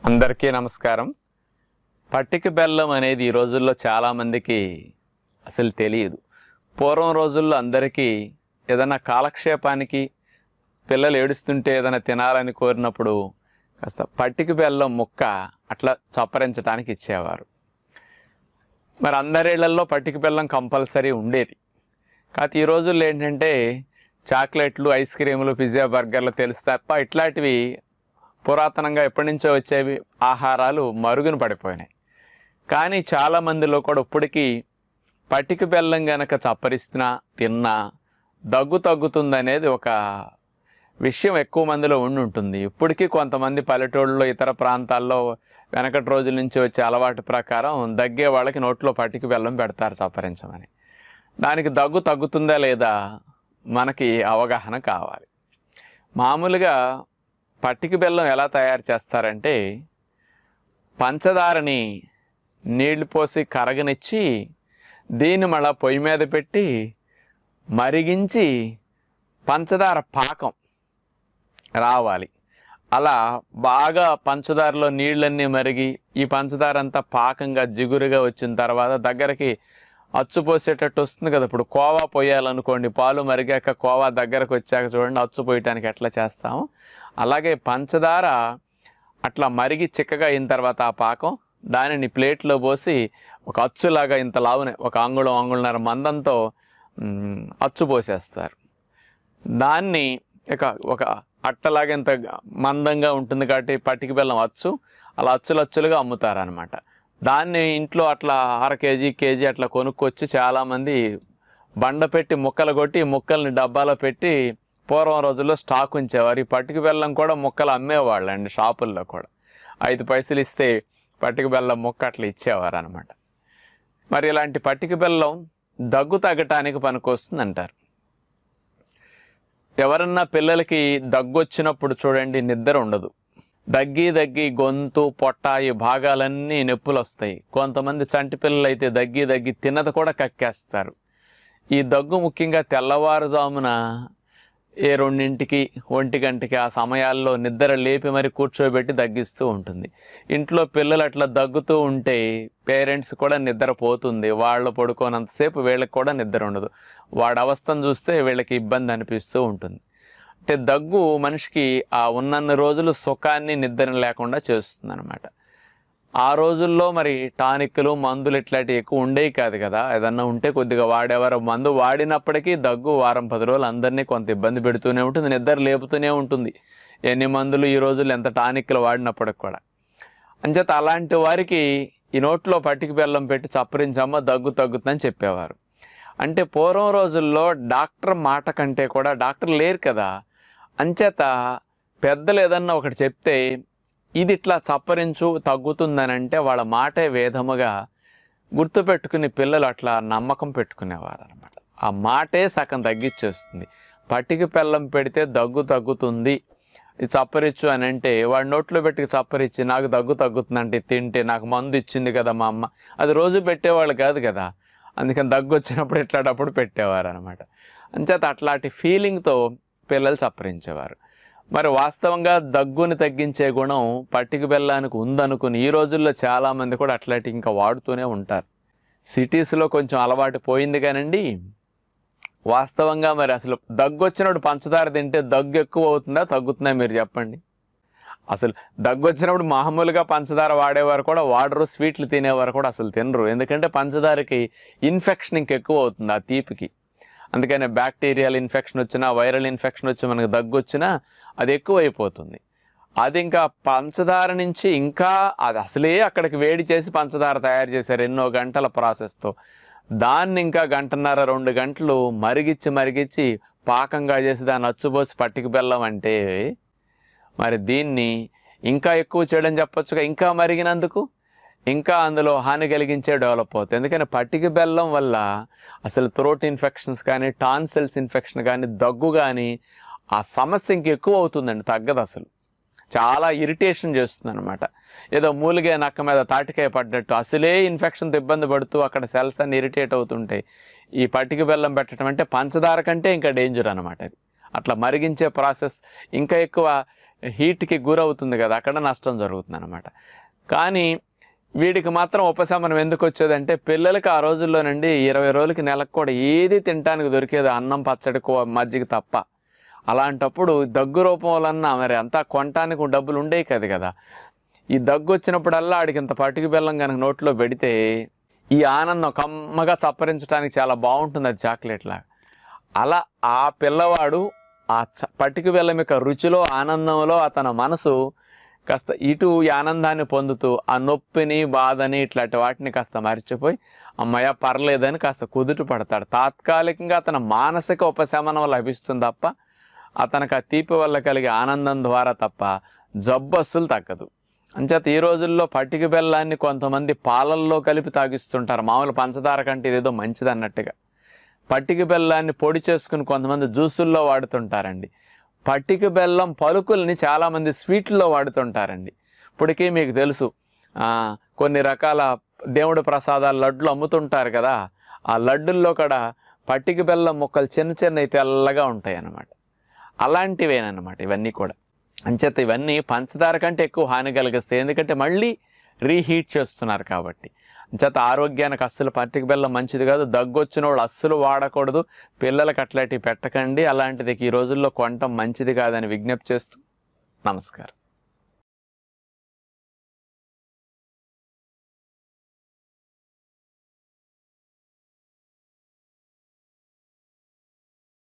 అందరికీ నమస్కారం పట్టిక బెల్లం అనేది ఈ రోజుల్లో చాలామందికి అసలు తెలియదు పూర్వం రోజుల్లో అందరికీ ఏదైనా కాలక్షేపానికి పిల్లలు ఏడుస్తుంటే ఏదైనా తినాలని కోరినప్పుడు కాస్త పట్టిక బెల్లం ముక్క అట్లా చప్పరించడానికి ఇచ్చేవారు మరి అందరిళ్లలో పట్టిక బెల్లం కంపల్సరీ ఉండేది కాకపోతే ఈ రోజుల్లో ఏంటంటే చాక్లెట్లు ఐస్ క్రీములు పిజ్జా బర్గర్లు తెలుసు తప్ప ఇట్లాంటివి పురాతనంగా ఎప్పటి నుంచో వచ్చేవి ఆహారాలు మరుగున పడిపోయినాయి కానీ చాలా మందిలో కూడా ఇప్పటికీ పట్టిక బెల్లం గనక చప్పరిస్తున్నా తిన్నా దగ్గు తగ్గుతుందనేది ఒక విషయం ఎక్కువ మందిలో ఉండి ఉంటుంది ఇప్పటికీ కొంతమంది పల్లెటూళ్ళలో ఇతర ప్రాంతాల్లో వెనకటి రోజుల నుంచి వచ్చే అలవాటు ప్రకారం దగ్గే వాళ్ళకి నోట్లో పట్టిక బెల్లం పెడతారు చప్పరించమని దానికి దగ్గు తగ్గుతుందా లేదా మనకి అవగాహన కావాలి మామూలుగా పట్టిక బెల్లం ఎలా తయారు చేస్తారంటే పంచదారని నీళ్లు పోసి కరగనిచ్చి దీన్ని మళ్ళా పొయ్యి మీద పెట్టి మరిగించి పంచదార పాకం రావాలి అలా బాగా పంచదారలో నీళ్ళన్నీ మరిగి ఈ పంచదార అంతా పాకంగా జిగురుగా వచ్చిన తర్వాత దగ్గరికి అచ్చు పోసేటట్టు వస్తుంది కదా ఇప్పుడు కోవా పోయాలనుకోండి పాలు మరిగాక కోవా దగ్గరకు వచ్చాక చూడండి అచ్చు పోయటానికి ఎట్లా చేస్తాము అలాగే పంచదార అట్లా మరిగి చిక్కగా అయిన తర్వాత ఆ పాకం దానిని ప్లేట్లో పోసి ఒక అచ్చులాగా ఇంత లావునే ఒక అంగుళం అంగుళన్నర మందంతో మ్, అచ్చు పోసేస్తారు దాన్ని ఇక ఒక అట్టలాగా ఇంత మందంగా ఉంటుంది కాబట్టి పట్టిక బెల్లం అచ్చు అలా అచ్చులు అచ్చులుగా అమ్ముతారనమాట దాన్ని ఇంట్లో అట్లా అర కేజీ కేజీ అట్లా కొనుక్కొచ్చి చాలామంది బండ పెట్టి ముక్కలు కొట్టి ఈ ముక్కల్ని డబ్బాలో పెట్టి పూర్వం రోజుల్లో స్టాక్ ఉంచేవారు ఈ పట్టిక బెల్లం కూడా ముక్కలు అమ్మేవాళ్ళు అండి షాపుల్లో కూడా ఐదు పైసలు ఇస్తే పట్టిక బెల్లం ముక్క అట్లా ఇచ్చేవారు అనమాట మరి ఇలాంటి పట్టిక బెల్లం దగ్గు తగ్గటానికి పనికొస్తుంది అంటారు ఎవరన్నా పిల్లలకి దగ్గు వచ్చినప్పుడు చూడండి నిద్ర ఉండదు దగ్గి దగ్గి గొంతు పొట్ట ఈ భాగాలన్నీ నొప్పులు వస్తాయి కొంతమంది చంటి పిల్లలు అయితే దగ్గి దగ్గి తిన్నది కూడా కక్కేస్తారు ఈ దగ్గు ముఖ్యంగా తెల్లవారుజామున ఏ రెండింటికి ఒంటి గంటకి ఆ సమయాల్లో నిద్ర లేపి మరి కూర్చోబెట్టి దగ్గిస్తూ ఉంటుంది ఇంట్లో పిల్లలు అట్లా దగ్గుతూ ఉంటే పేరెంట్స్ కూడా నిద్ర పోతుంది వాళ్ళు పడుకోనంతసేపు వీళ్ళకి కూడా నిద్ర ఉండదు వాడి అవస్థను చూస్తే వీళ్ళకి ఇబ్బంది అనిపిస్తూ ఉంటుంది అంటే దగ్గు మనిషికి ఆ ఉన్నన్ని రోజులు సుఖాన్ని నిద్ర లేకుండా చేస్తుంది అనమాట ఆ రోజుల్లో మరి టానిక్లు మందులు ఇట్లాంటివి ఎక్కువ ఉండేవి కాదు కదా ఏదన్నా ఉంటే కొద్దిగా వాడేవారు మందు వాడినప్పటికీ దగ్గు వారం పది రోజులు అందరినీ కొంత ఇబ్బంది పెడుతూనే ఉంటుంది నిద్ర లేపుతూనే ఉంటుంది ఎన్ని మందులు ఈ రోజుల్లో ఎంత టానిక్లు వాడినప్పటికి కూడా అంచేత అలాంటి వారికి ఈ నోట్లో పట్టిక బెల్లం పెట్టి చప్పరించమ్మ దగ్గు తగ్గుతుందని చెప్పేవారు అంటే పూర్వం రోజుల్లో డాక్టర్ మాట కంటే కూడా డాక్టర్ లేరు కదా అంచేత పెద్దలు ఏదన్నా ఒకటి చెప్తే ఇది ఇట్లా చప్పరించు తగ్గుతుందని అంటే వాళ్ళ మాటే వేదముగా గుర్తుపెట్టుకుని పిల్లలు అట్లా నమ్మకం పెట్టుకునేవారు అనమాట ఆ మాటే సగం తగ్గించేస్తుంది పట్టిక బెల్లం పెడితే దగ్గు తగ్గుతుంది ఇది చప్పరిచ్చు అని అంటే వాడు నోట్లో పెట్టి చప్పరిచ్చి నాకు దగ్గు తగ్గుతుందంటే తింటే నాకు మందు ఇచ్చింది కదా మా అమ్మ అది రోజు పెట్టేవాళ్ళు కాదు కదా అందుకని దగ్గు వచ్చినప్పుడు ఇట్లాంటప్పుడు పెట్టేవారు అనమాట అంచేత అట్లాంటి ఫీలింగ్తో పిల్లలు చప్పరించేవారు మరి వాస్తవంగా దగ్గుని తగ్గించే గుణం పట్టిక బెల్లానికి ఉందనుకుని ఈ రోజుల్లో చాలామంది కూడా అట్లాంటి ఇంకా వాడుతూనే ఉంటారు సిటీస్లో కొంచెం అలవాటు పోయింది కానండి వాస్తవంగా మరి అసలు దగ్గు వచ్చినప్పుడు పంచదార తింటే దగ్గు ఎక్కువ అవుతుందా తగ్గుతుందా మీరు చెప్పండి అసలు దగ్గు వచ్చినప్పుడు మామూలుగా పంచదార వాడేవారు కూడా వాడరు స్వీట్లు తినేవారు కూడా అసలు తినరు ఎందుకంటే పంచదారకి ఇన్ఫెక్షన్ ఇంకెక్కువ అవుతుంది ఆ తీపికి అందుకని బ్యాక్టీరియల్ ఇన్ఫెక్షన్ వచ్చినా వైరల్ ఇన్ఫెక్షన్ వచ్చి మనకు దగ్గు వచ్చినా అది ఎక్కువ అయిపోతుంది అది ఇంకా పంచదార నుంచి ఇంకా అది అసలే అక్కడికి వేడి చేసి పంచదార తయారు చేశారు ఎన్నో గంటల ప్రాసెస్తో దాన్ని ఇంకా గంటన్నర రెండు గంటలు మరిగిచ్చి మరిగిచ్చి పాకంగా చేసి దాన్ని అచ్చుపోసి పట్టిక బెల్లం అంటే మరి దీన్ని ఇంకా ఎక్కువ చేయడం చెప్పొచ్చుగా ఇంకా మరిగినందుకు ఇంకా అందులో హాని కలిగించే డెవలప్ అవుతుంది ఎందుకని పట్టిక బెల్లం వల్ల అసలు థ్రోట్ ఇన్ఫెక్షన్స్ కానీ టాన్సిల్స్ ఇన్ఫెక్షన్ కానీ దగ్గు కానీ ఆ సమస్య ఇంక ఎక్కువ అవుతుందండి తగ్గదు అసలు చాలా ఇరిటేషన్ చేస్తుంది అనమాట ఏదో మూలిగే నక్క మీద తాటికాయ పడ్డట్టు అసలే ఇన్ఫెక్షన్తో ఇబ్బంది పడుతూ అక్కడ సెల్స్ అన్ని ఇరిటేట్ అవుతుంటాయి ఈ పట్టిక బెల్లం పెట్టడం అంటే పంచదార కంటే ఇంకా డేంజర్ అనమాట అది అట్లా మరిగించే ప్రాసెస్ ఇంకా ఎక్కువ హీట్కి గురవుతుంది కదా అక్కడ నష్టం జరుగుతుంది అనమాట కానీ వీడికి మాత్రం ఉపశమనం ఎందుకు వచ్చేదంటే పిల్లలకి ఆ రోజుల్లోనండి ఇరవై రోజులకి నెలకు కూడా ఏది తినడానికి దొరికేది అన్నం పచ్చడి కూ- మజ్జిగ తప్ప అలాంటప్పుడు దగ్గు రూపంలో మరి అంతా కొనటానికి డబ్బులు ఉండేవి కదా కదా ఈ దగ్గు వచ్చినప్పుడల్లా ఆడికి ఇంత పట్టుకు బెల్లం కనుక నోట్లో పెడితే ఈ ఆనందం కమ్మగా చప్పరించడానికి చాలా బాగుంటుంది అది చాక్లెట్ లాగా అలా ఆ పిల్లవాడు ఆ చ- పట్టుకు బెల్లం యొక్క రుచిలో ఆనందంలో అతని మనసు కాస్త ఇటు ఈ ఆనందాన్ని పొందుతూ ఆ నొప్పిని బాధని ఇట్లాంటి వాటిని కాస్త మర్చిపోయి అమ్మయ్య పర్లేదని కాస్త కుదుట పడతాడు తాత్కాలికంగా అతని మానసిక ఉపశమనం లభిస్తుంది తప్ప అతనికి ఆ తీపి వల్ల కలిగే ఆనందం ద్వారా తప్ప జబ్బు అస్సలు తగ్గదు అంచేత ఈ రోజుల్లో పట్టిక బెల్లాన్ని కొంతమంది పాలల్లో కలిపి తాగిస్తుంటారు మామూలు పంచదార కంటే ఇదేదో మంచిది అన్నట్టుగా పట్టిక బెల్లాన్ని పొడి చేసుకుని కొంతమంది జ్యూసుల్లో వాడుతుంటారండి పట్టిక బెల్లం పలుకుల్ని చాలామంది స్వీట్లో వాడుతుంటారండి ఇప్పటికీ మీకు తెలుసు ఆ, కొన్ని రకాల దేవుడి ప్రసాదాలు లడ్లు అమ్ముతుంటారు కదా ఆ లడ్డుల్లో కూడా పట్టిక బెల్లం ముక్కలు చిన్న చిన్నవి తెల్లగా ఉంటాయి అన్నమాట అలాంటివేనమాట ఇవన్నీ కూడా అంచేత ఇవన్నీ పంచదార కంటే ఎక్కువ హాని కలిగిస్తాయి ఎందుకంటే మళ్ళీ రీహీట్ చేస్తున్నారు కాబట్టి అంచేత ఆరోగ్యానికి అస్సలు పట్టిక బెల్లం మంచిది కాదు దగ్గు వచ్చిన వాళ్ళు అస్సలు వాడకూడదు పిల్లలకు అట్లాంటివి పెట్టకండి అలాంటిది ఈ రోజుల్లో కొనటం మంచిది కాదని విజ్ఞప్తి చేస్తూ నమస్కారం